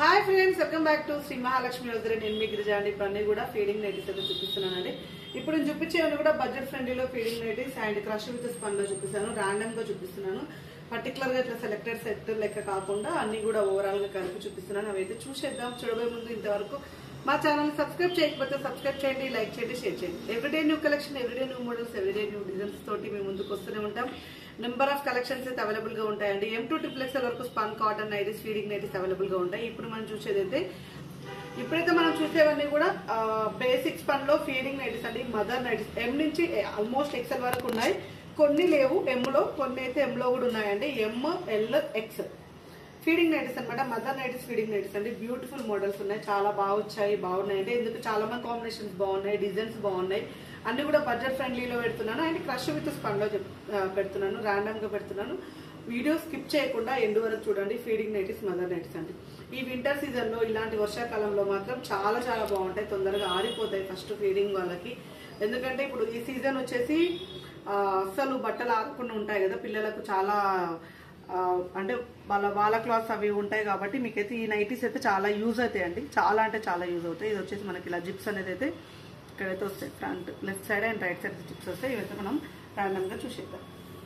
hi friends welcome back to Shri Mahalakshmi వదిలే నేను మీ గిరిజా అండి ఇప్పుడు అన్ని కూడా ఫీడింగ్ నైటీస్ అయితే చూపిస్తున్నానండి ఇప్పుడు నేను చూపించేవన్నీ కూడా బడ్జెట్ ఫ్రెండ్లీలో feeding nighties and crush with spun లో చూపిస్తాను ర్యాండమ్ గా చూపిస్తున్నాను పర్టికులర్ గా ఇట్లా సెలెక్టెడ్ సెట్ లెక్క కాకుండా అన్ని కూడా ఓవరాల్ గా కలిపి చూపిస్తున్నాను అవైతే చూసేద్దాం చూడబోయే ముందు ఇంతవరకు మా ఛానల్ సబ్స్క్రైబ్ చేయకపోతే సబ్స్క్రైబ్ చేయండి లైక్ చేయండి షేర్ చేయండి everyday new collection everyday new models everyday new designs తోటి మేము ముందుకు వస్తూనే ఉంటాం నెంబర్ ఆఫ్ కలెక్షన్స్ అయితే అవైలబుల్ గా ఉంటాయండి ఎం టూ ట్రిప్లెక్స్ వరకు spun cotton nighties feeding nighties available గా ఉంటాయి ఇప్పుడు మనం చూసేది అయితే ఇప్పుడైతే మనం చూసేవన్నీ కూడా బేసిక్ స్పన్ లో ఫీడింగ్ నైటీస్ అండి మదర్ నైటీస్ ఎం నుంచి ఆల్మోస్ట్ ఎక్సెల్ వరకు ఉన్నాయి కొన్ని లేవు ఎమ్ లో కొన్ని అయితే ఎమ్ లో కూడా ఉన్నాయండి M L X feeding nighties అనమాట మదర్ నైటీస్ ఫీడింగ్ నైటీస్ అండి బ్యూటిఫుల్ మోడల్స్ ఉన్నాయి చాలా బాగా వచ్చాయి బాగున్నాయి అంటే ఎందుకు చాలా మంది కాంబినేషన్స్ బాగున్నాయి డిజైన్స్ బాగున్నాయి అన్ని కూడా బడ్జెట్ ఫ్రెండ్లీలో పెడుతున్నాను అండ్ క్రష్ విత్ స్పన్ లో చెప్- ఆ, పెడుతున్నాను ర్యాండమ్ గా పెడుతున్నాను వీడియో స్కిప్ చేయకుండా ఎండ్ వరకు చూడండి ఫీడింగ్ నైటీస్ మదర్ నైటీస్ అండి ఈ వింటర్ సీజన్ లో ఇలాంటి వర్షాకాలంలో మాత్రం చాలా చాలా బాగుంటాయి తొందరగా ఆరిపోతాయి ఫస్ట్ ఫీడింగ్ వాళ్ళకి ఎందుకంటే ఇప్పుడు ఈ సీజన్ వచ్చేసి ఆ, అస్సలు బట్టలు ఆరకుండా ఉంటాయి కదా పిల్లలకు చాలా ఆ, అంటే వాళ్ళ వాళ్ళ క్లాత్స్ అవి ఉంటాయి కాబట్టి మీకైతే ఈ నైటీస్ అయితే చాలా యూజ్ అవుతాయండి చాలా అంటే చాలా యూజ్ అవుతాయి ఇది వచ్చేసి మనకి ఇలా జిప్స్ అనేది అయితే ఇక్కడైతే వస్తాయి front left side and right side zips వస్తాయి ఇవైతే మనం random గా చూసేద్దాం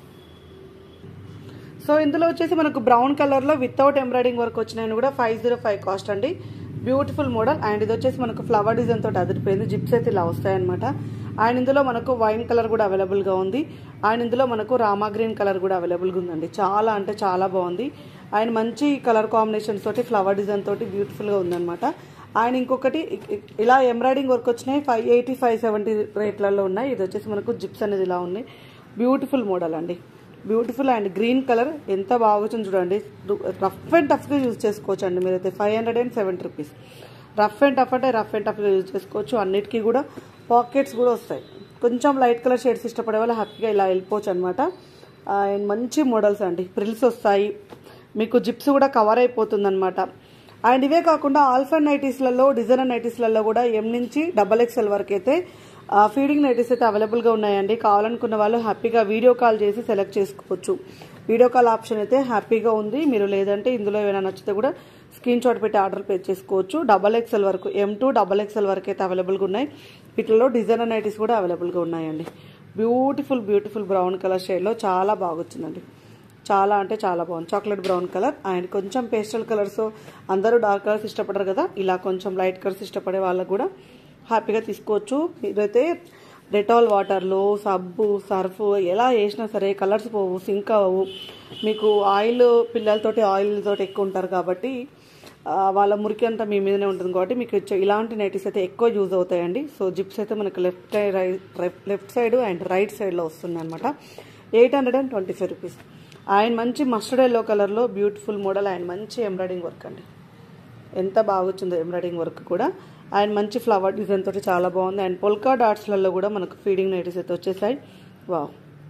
సో ఇందులో వచ్చేసి మనకు బ్రౌన్ కలర్లో వితౌట్ ఎంబ్రాయిడింగ్ వర్క్ వచ్చినాయని కూడా ఫైవ్ జీరో ఫైవ్ కాస్ట్ అండి బ్యూటిఫుల్ మోడల్ అండ్ ఇది వచ్చేసి మనకు ఫ్లవర్ డిజైన్ తోటి అదిరిపోయింది జిప్స్ అయితే ఇలా వస్తాయన్నమాట అండ్ ఇందులో మనకు వైన్ కలర్ కూడా అవైలబుల్గా ఉంది అండ్ ఇందులో మనకు రామా గ్రీన్ కలర్ కూడా అవైలబుల్గా ఉందండి చాలా అంటే చాలా బాగుంది అండ్ మంచి కలర్ కాంబినేషన్స్ తోటి ఫ్లవర్ డిజైన్ తోటి బ్యూటిఫుల్గా ఉందన్నమాట అండ్ ఇంకొకటి ఇ- ఇ- ఇలా ఎంబ్రాయిడింగ్ వర్క్ వచ్చినాయి ఫైవ్ ఎయిటీ ఫైవ్ సెవెంటీ రేట్లలో ఉన్నాయి ఇది వచ్చేసి మనకు జిప్స్ అనేది ఇలా ఉన్నాయి బ్యూటిఫుల్ మోడల్ అండి బ్యూటిఫుల్ అండ్ గ్రీన్ కలర్ ఎంత బాగుంటుంది చూడండి రఫ్ అండ్ టఫ్గా యూజ్ చేసుకోవచ్చు అండి మీరైతే five hundred and seventy rupees rough and tough అంటే రఫ్ అండ్ టఫ్గా యూజ్ చేసుకోవచ్చు అన్నిటికీ కూడా పాకెట్స్ కూడా వస్తాయి కొంచెం లైట్ కలర్ షేడ్స్ ఇష్టపడే వాళ్ళు హ్యాపీగా ఇలా వెళ్ళిపోవచ్చు అనమాట అండ్ మంచి మోడల్స్ అండి ప్రిల్స్ వస్తాయి మీకు జిప్స్ కూడా కవర్ అయిపోతుంది అనమాట అండ్ ఇవే కాకుండా ఆల్ఫా నైటీస్లలో డిజైనర్ నైటీస్లలో కూడా ఎం నుంచి డబల్ ఎక్స్ఎల్ వరకు అయితే ఆ, ఫీడింగ్ నైటీస్ అయితే అవైలబుల్గా ఉన్నాయండి కావాలనుకున్న వాళ్ళు హ్యాపీగా వీడియో కాల్ చేసి సెలెక్ట్ చేసుకోవచ్చు వీడియో కాల్ ఆప్షన్ అయితే హ్యాపీగా ఉంది మీరు లేదంటే ఇందులో ఏమైనా నచ్చితే కూడా స్క్రీన్ షాట్ పెట్టి ఆర్డర్ పే చేసుకోవచ్చు డబల్ ఎక్స్ఎల్ వరకు ఎం టూ డబల్ ఎక్స్ఎల్ వరకు అయితే అవైలబుల్గా ఉన్నాయి వీటిలో డిజైనర్ నైటీస్ కూడా అవైలబుల్గా ఉన్నాయండి బ్యూటిఫుల్ బ్యూటిఫుల్ బ్రౌన్ కలర్ షేడ్లో చాలా బాగొచ్చిందండి చాలా అంటే చాలా బాగుంది చాక్లెట్ బ్రౌన్ కలర్ అండ్ కొంచెం పేస్టల్ కలర్స్ అందరూ డార్క్ కలర్స్ ఇష్టపడరు కదా ఇలా కొంచెం లైట్ కలర్స్ ఇష్టపడే వాళ్ళకు కూడా హ్యాపీగా తీసుకోవచ్చు మీరైతే డెటాల్ వాటర్లో సబ్బు సర్ఫ్ ఎలా వేసినా సరే కలర్స్ పోవు సింక్ అవ్వవు మీకు ఆయిల్ పిల్లలతోటి ఆయిల్ తోటి ఎక్కువ ఉంటారు కాబట్టి ఆ, వాళ్ళ మురికి అంతా మీ మీదనే ఉంటుంది కాబట్టి మీకు ఇచ్చే ఇలాంటి నైటీస్ అయితే ఎక్కువ యూజ్ అవుతాయండి సో జిప్స్ అయితే మనకు left right left side and right సైడ్లో వస్తుంది అనమాట eight hundred and twenty five rupees and మంచి మస్టర్డ్ ఎల్లో కలర్లో బ్యూటిఫుల్ మోడల్ అండ్ మంచి ఎంబ్రాయిడింగ్ వర్క్ అండి ఎంత బాగా వచ్చిందో ఎంబ్రాయిడింగ్ వర్క్ కూడా అండ్ మంచి ఫ్లవర్ డిజైన్ తోటి చాలా బాగుంది అండ్ పొల్కా డాట్స్లలో కూడా మనకు ఫీడింగ్ నైటీస్ అయితే వచ్చేసాయి వావ్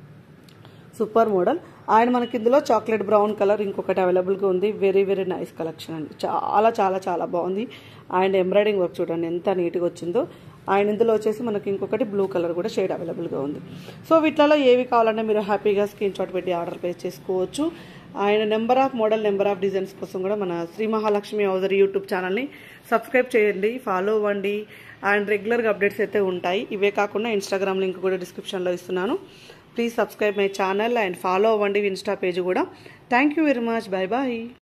సూపర్ మోడల్ అండ్ మనకి ఇందులో చాక్లెట్ బ్రౌన్ కలర్ ఇంకొకటి అవైలబుల్గా ఉంది వెరీ వెరీ నైస్ కలెక్షన్ అండి చాలా చాలా చాలా బాగుంది అండ్ ఎంబ్రాయిడింగ్ వర్క్ చూడండి ఎంత నీట్గా వచ్చిందో అండ్ ఇందులో వచ్చేసి మనకి ఇంకొకటి బ్లూ కలర్ కూడా షేడ్ అవైలబుల్గా ఉంది సో వీటిలలో ఏవి కావాలన్నా మీరు హ్యాపీగా స్క్రీన్ షాట్ పెట్టి ఆర్డర్ ప్లేస్ చేసుకోవచ్చు and number of model number of designs కోసం కూడా మన శ్రీ మహాలక్ష్మి హౌజర్ యూట్యూబ్ ఛానల్ని సబ్స్క్రైబ్ చేయండి ఫాలో అవ్వండి అండ్ రెగ్యులర్గా అప్డేట్స్ అయితే ఉంటాయి ఇవే కాకుండా ఇన్స్టాగ్రామ్ లింక్ కూడా డిస్క్రిప్షన్లో ఇస్తున్నాను please subscribe my channel and follow అవ్వండి ఇన్స్టా పేజ్ కూడా thank you very much bye bye